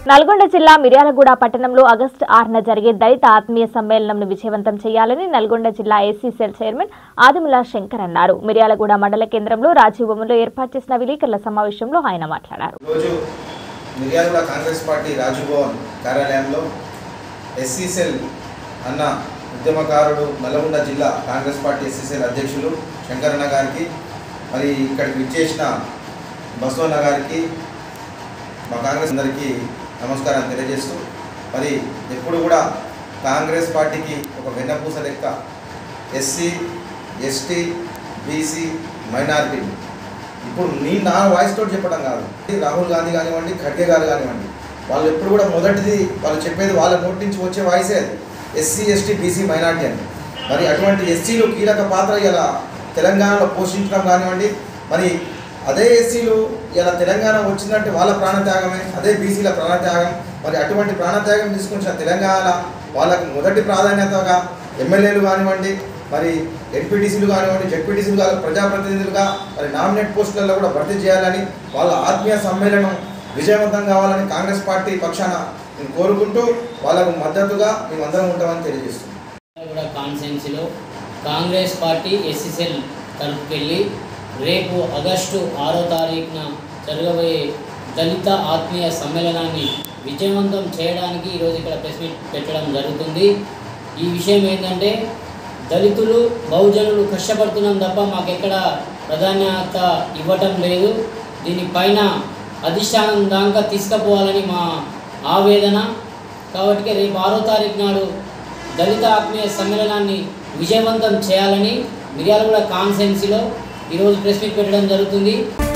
నల్గొండ జిల్లా మిర్యాలగూడ పట్టణంలో ఆగస్టు ఆరున జరిగే దళిత ఆత్మీయ సమ్మేళనంను విజయవంతం చేయాలని నల్గొండ జిల్లా SC cell chairman Adimula Shankar అన్నారు మిర్యాలగూడ మండల కేంద్రంలో రాజీవ్ భవన్లో ఏర్పాటు చేసిన విలేకరుల సమావేశంలో ఆయన మాట్లాడారు ఈరోజు మిర్యాలగూడ కాంగ్రెస్ పార్టీ రాజు భవన్ కార్యాలయంలో ఎస్సీ సెల్ అన్న ఉద్యమకారుడు నల్గొండ జిల్లా కాంగ్రెస్ పార్టీ ఎస్సీ సెల్ అధ్యక్షులు శంకరన్న గారికి మరి ఇక్కడికి విచ్చేసిన బసవన్న గారికి మా కాంగ్రెస్ అందరికీ నమస్కారం తెలియజేస్తూ మరి ఎప్పుడు కూడా కాంగ్రెస్ పార్టీకి ఒక వెన్నపూస లెక్క ఎస్సీ ఎస్టీ బీసీ మైనారిటీ ఇప్పుడు నీ నా వాయిస్ తోటి చెప్పడం కాదు రాహుల్ గాంధీ కానివ్వండి ఖడ్గే గారు కానివ్వండి వాళ్ళు ఎప్పుడు కూడా మొదటిది వాళ్ళు చెప్పేది వాళ్ళ నోటి నుంచి వచ్చే వాయిసే అది ఎస్సీ ఎస్టీ బీసీ మైనార్టీ అని మరి అటువంటి ఎస్సీలు కీలక పాత్ర ఇలా తెలంగాణలో పోషించడం కానివ్వండి మరి అదే ఎస్సీలు ఇలా తెలంగాణ వచ్చిందంటే వాళ్ళ ప్రాణత్యాగమే అదే బీసీల ప్రాణత్యాగం మరి అటువంటి ప్రాణత్యాగం తీసుకొచ్చిన తెలంగాణ వాళ్ళకు మొదటి ప్రాధాన్యతగా ఎమ్మెల్యేలు కానివ్వండి మరి ఎంపీటీసీలు కానివ్వండి జెడ్పీటీసీలు కాదు ప్రజాప్రతినిధులుగా మరి నామినేట్ పోస్టులలో కూడా భర్తీ చేయాలని వాళ్ళ ఆత్మీయ సమ్మేళనం విజయవంతం కావాలని కాంగ్రెస్ పార్టీ పక్షాన నేను కోరుకుంటూ వాళ్ళకు మద్దతుగా మేమందరం ఉంటామని తెలియజేస్తున్నాం కూడా కాన్సెన్సీలో కాంగ్రెస్ పార్టీ ఎస్ఎస్ఎల్ తరపుకెళ్ళి రేపు ఆగస్టు ఆరో తారీఖున జరగబోయే దళిత ఆత్మీయ సమ్మేళనాన్ని విజయవంతం చేయడానికి ఈరోజు ఇక్కడ ప్రెస్ మీట్ పెట్టడం జరుగుతుంది ఈ విషయం ఏంటంటే దళితులు బహుజనులు కష్టపడుతున్నాం తప్ప మాకెక్కడ ప్రాధాన్యత ఇవ్వటం లేదు దీనిపైన అధిష్టానం దాకా తీసుకుపోవాలని మా ఆవేదన కాబట్టి రేపు ఆరో తారీఖు నాడు దళిత ఆత్మీయ సమ్మేళనాన్ని విజయవంతం చేయాలని మిర్యాలగూడ కాన్సెన్సీలో ఈరోజు ప్రెస్ మీట్ పెట్టడం జరుగుతుంది